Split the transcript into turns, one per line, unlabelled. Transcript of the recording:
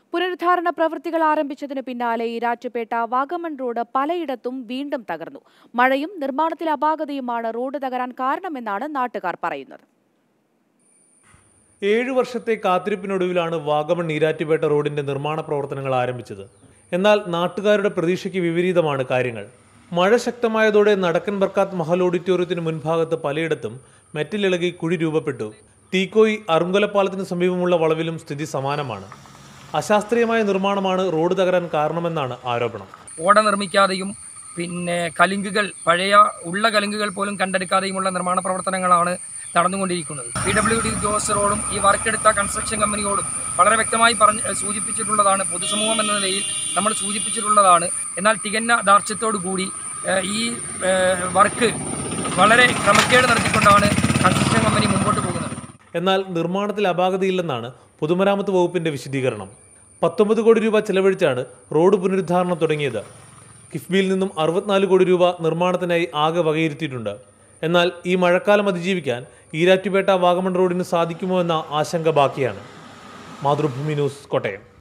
പുനരുദ്ധാരണ പ്രവൃത്തികൾ ആരംഭിച്ചതിന് പിന്നാലെ ഈരാറ്റുപേട്ട വാഗമൺ റോഡ് പലയിടത്തും വീണ്ടും തകർന്നു മഴയും നിർമ്മാണത്തിലെ അപാകതയുമാണ് റോഡ് തകരാൻ കാരണമെന്നാണ് നാട്ടുകാർ പറയുന്നത്
ഏഴു വർഷത്തെ കാത്തിരിപ്പിനൊടുവിലാണ് വാഗമൺ നീരാറ്റുപേട്ട റോഡിന്റെ നിർമ്മാണ പ്രവർത്തനങ്ങൾ ആരംഭിച്ചത് എന്നാൽ നാട്ടുകാരുടെ പ്രതീക്ഷയ്ക്ക് വിപരീതമാണ് കാര്യങ്ങൾ മഴ ശക്തമായതോടെ നടക്കൻ ബർക്കാത്ത് മഹൽ ഓഡിറ്റോറിയത്തിന് മുൻഭാഗത്ത് പലയിടത്തും മെറ്റലിളകി കുഴി രൂപപ്പെട്ടു തീക്കോയി അറുങ്കലപ്പാലത്തിന് സമീപമുള്ള വളവിലും സ്ഥിതി സമാനമാണ് അശാസ്ത്രീയമായ നിർമ്മാണമാണ് റോഡ് തകരാൻ കാരണമെന്നാണ് ആരോപണം
ഓട നിർമ്മിക്കാതെയും പിന്നെ കലുങ്കുകൾ പഴയ ഉള്ള കലുങ്കുകൾ പോലും കണ്ടെടുക്കാതെയുമുള്ള നിർമ്മാണ പ്രവർത്തനങ്ങളാണ് നടന്നുകൊണ്ടിരിക്കുന്നത് പി ഡബ്ല്യു ഡി ഉദ്യോഗസ്ഥരോടും റോഡും ഈ വർക്കെടുത്ത കൺസ്ട്രക്ഷൻ കമ്പനിയോടും വളരെ വ്യക്തമായി പറഞ്ഞ് സൂചിപ്പിച്ചിട്ടുള്ളതാണ് പൊതുസമൂഹം എന്ന നിലയിൽ നമ്മൾ സൂചിപ്പിച്ചിട്ടുള്ളതാണ് എന്നാൽ തികഞ്ഞ ദാർഢ്യത്തോടു കൂടി ഏഹ്, ഈ ഏഹ്, വർക്ക് വളരെ ക്രമക്കേട് നടത്തിക്കൊണ്ടാണ് കൺസ്ട്രക്ഷൻ കമ്പനി മുമ്പോട്ട് പോകുന്നത്
എന്നാൽ നിർമ്മാണത്തിൽ അപാകതയില്ലെന്നാണ് പൊതുമരാമത്ത് വകുപ്പിന്റെ വിശദീകരണം പത്തൊമ്പത് കോടി രൂപ ചെലവഴിച്ചാണ് റോഡ് പുനരുദ്ധാരണം തുടങ്ങിയത് കിഫ്ബിയിൽ നിന്നും അറുപത്തിനാല് കോടി രൂപ നിർമ്മാണത്തിനായി ആകെ വകയിരുത്തിയിട്ടുണ്ട് എന്നാൽ ഈ മഴക്കാലം അതിജീവിക്കാൻ ഈരാറ്റുപേട്ട വാഗമൺ റോഡിന് സാധിക്കുമോ എന്ന ആശങ്ക ബാക്കിയാണ് മാതൃഭൂമി ന്യൂസ് കോട്ടയം